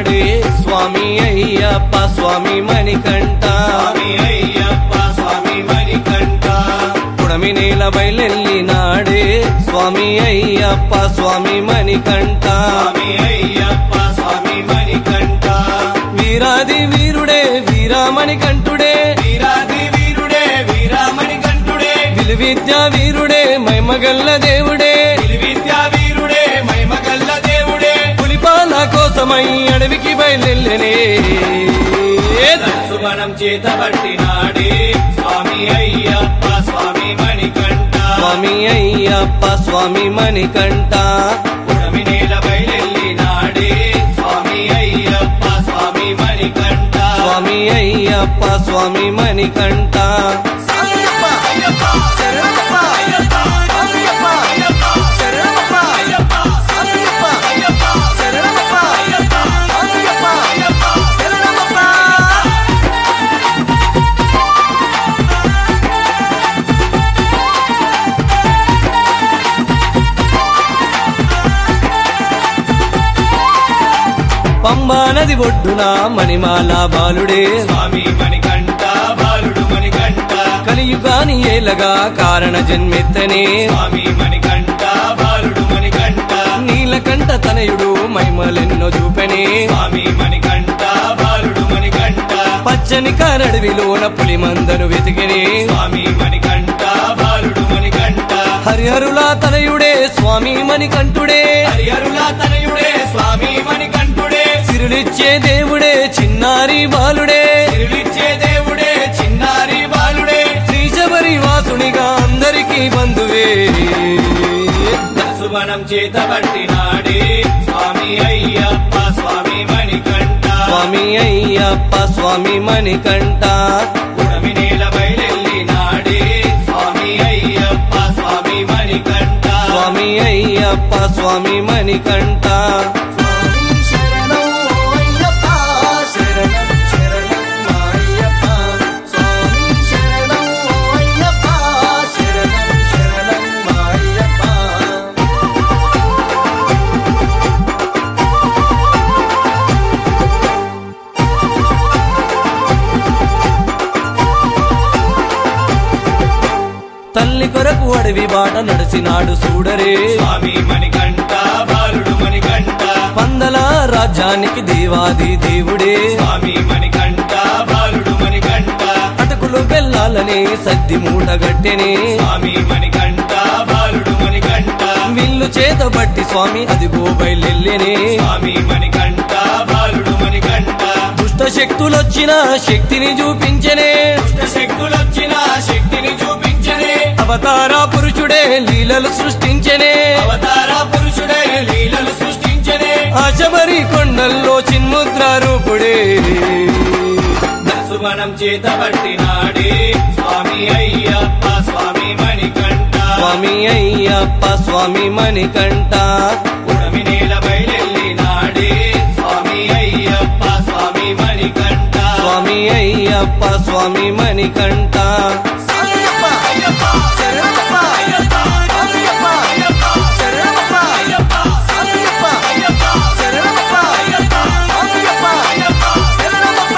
నాడే స్వామి అయ్యప్ప స్వామి మణికంఠ స్వామి అయ్యప్ప స్వామి మణికంఠ పుడమి నేల బయలెల్లి నాడే స్వామి అయ్యప్ప స్వామి మణికంఠ స్వామి అయ్యప్ప స్వామి మణికంఠ వీరాది వీరుడే వీరామణికంఠుడే వీరాది వీరుడే వీరామణికంఠుడే విలువిద్యా వీరుడే మైమగల్ల దేవుడే విద్యా వీరుడే మైమగల్ల దేవుడే పులిపాల కోసమై అడవికి బయలెల్లెనే సుమనం చేతబట్టి నాడే స్వామి అయ్యప్ప స్వామి మణికంఠ స్వామి అయ్యప్ప స్వామి మణికంఠ పుడమి నేల బయలెల్లి నాడే స్వామి అయ్యప్ప స్వామి మణికంఠ స్వామి అయ్యప్ప స్వామి మణికంఠ అయ్యప్ప అయ్యప్ప శరణప్ప అయ్యప్ప అయ్యప్ప అయ్యప్ప శరణప్ప అయ్యప్ప అయ్యప్ప అయ్యప్ప శరణప్ప అయ్యప్ప అయ్యప్ప అయ్యప్ప శరణప్ప పంబా నది ఒడ్డున మణిమాల బాలుడే స్వామి మణికంఠ బాలుడు మణికంఠ కలియుగాని ఏలగా కారణ జన్మెత్తనే స్వామి మణికంఠ బాలుడు మణికంఠ నీలకంఠ తనయుడు మైమలెన్నో చూపెనే స్వామి మణికంఠ బాలుడు మణికంఠ పచ్చని కారడవిలోన పులి మందను వెతికినే స్వామి మణికంఠ బాలుడు మణికంఠ హరిహరులా తనయుడే స్వామి మణికంఠుడే హరిహరులా తనయుడే స్వామి మణికంఠుడే సిరులిచ్చే దేవుడే చిన్నారి బాలుడే తిరులిచ్చే దేవుడే చిన్నారి బాలుడే శ్రీశబరి వాసునిగా అందరికీ బంధువే సుమనం చేతబట్టి నాడే స్వామి అయ్యప్ప స్వామి మణికంఠ స్వామి అయ్యప్ప స్వామి మణికంఠ పుడమి నేల బయలెల్లి నాడే స్వామి అయ్యప్ప స్వామి మణికంఠ స్వామి అయ్యప్ప స్వామి మణికంఠ స్వామి శరణం అయ్యప్ప శరణం శరణం అయ్యప్ప స్వామి శరణం అయ్యప్ప శరణం శరణం అయ్యప్ప తల్లి కొరకు అడవి బాట నడిచినాడు చూడరే స్వామి మణికంఠ బాలుడు మణికంఠ పందల రాజ్యానికి దేవాది దేవుడే స్వామి మణికంఠ బాలుడు మణికంఠ అటకులు బెల్లాలని సద్ది మూటగట్టెనే స్వామి మణికంఠ బాలుడు మణికంఠ విల్లు చేతబట్టి స్వామి అదిగో బయలెల్లెనే స్వామి మణికంఠ బాలుడు మణికంఠ దుష్ట శక్తులొచ్చిన శక్తిని చూపించనే దుష్ట శక్తులొచ్చిన శక్తిని చూపించనే అవతార పురుషుడే లీలలు సృష్టించనే అవతార పురుషుడే లీలలు సృష్టించనే ఆశబరి కొండల్లో చిన్ముద్ర రూపుడే సుమనం చేతబట్టి నాడే స్వామి అయ్యప్ప స్వామి మణికంఠ స్వామి అయ్యప్ప స్వామి మణికంఠ ఉడమి నేల బయలెల్లి నాడే స్వామి అయ్యప్ప స్వామి మణికంఠ స్వామి అయ్యప్ప స్వామి మణికంఠ అయ్యప్ప అయ్యప్ప శరణప్ప అయ్యప్ప అయ్యప్ప అయ్యప్ప శరణప్ప అయ్యప్ప అయ్యప్ప అయ్యప్ప శరణప్ప అయ్యప్ప అయ్యప్ప అయ్యప్ప శరణప్ప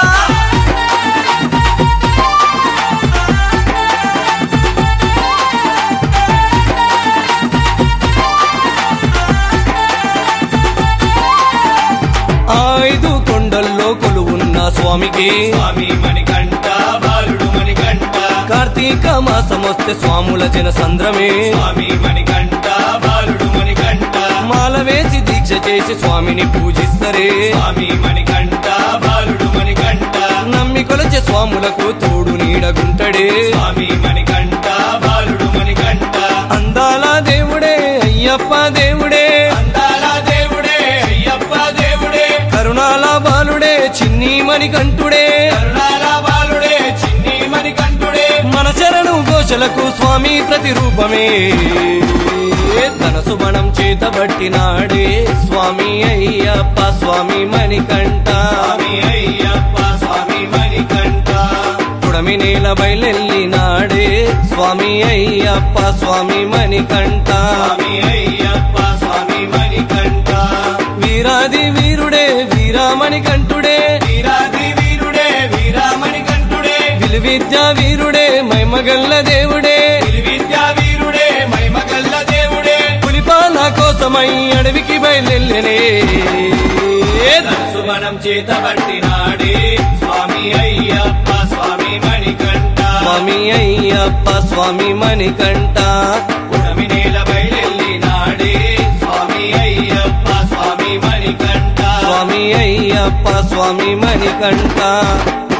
ఆ ఐదు కొండల్లో కొలువున్న స్వామికి స్వామి మణికంఠ బాలుడు మణికంఠ కార్తీక మాసం వస్తే స్వాముల జన సంద్రమే స్వామి మణికంఠ బాలుడు మణికంఠ మాల వేసి దీక్ష చేసి స్వామిని పూజిస్తరే స్వామి మణికంఠ బాలుడు మణికంఠ నమ్మి కొలచే స్వాములకు తోడు నీడగుంటడే స్వామి మణికంఠ బాలుడు మణికంఠ అందాల దేవుడే అయ్యప్ప దేవుడే అందాల దేవుడే అయ్యప్ప దేవుడే కరుణాల బాలుడే చిన్ని మణికంఠుడే కరుణాల బాలుడే చిన్ని మణికంఠుడే మన శరణు ఘోషలకు స్వామి ప్రతిరూపమే తన సుమణం చేతబట్టినాడే స్వామి అయ్యప్ప స్వామి మణికంఠ స్వామి అయ్యప్ప స్వామి మణికంఠ పుడమి నేల బయలెల్లినాడే స్వామి అయ్యప్ప స్వామి మణికంఠ స్వామి అయ్యప్ప స్వామి మణికంఠ వీరాది వీరుడే వీరా మణికంఠుడే వీరాది వీరుడే వీరామణి కంఠుడే విలువిద్యా వీరుడే మైమగల్ల దేవుడే విద్యా వీరుడే మైమగల్ల దేవుడే పులిపాల కోసమై అడవికి బయలుదేనే సుమనం చేత పట్టినాడే స్వామి అయ్యప్ప స్వామి మణికంఠ స్వామి అయ్యప్ప స్వామి మణికంఠ పుడమి నేల బయలెల్లినాడే స్వామి అయ్యప్ప స్వామి మణికంఠ స్వామి అయ్యప్ప స్వామి మణికంఠ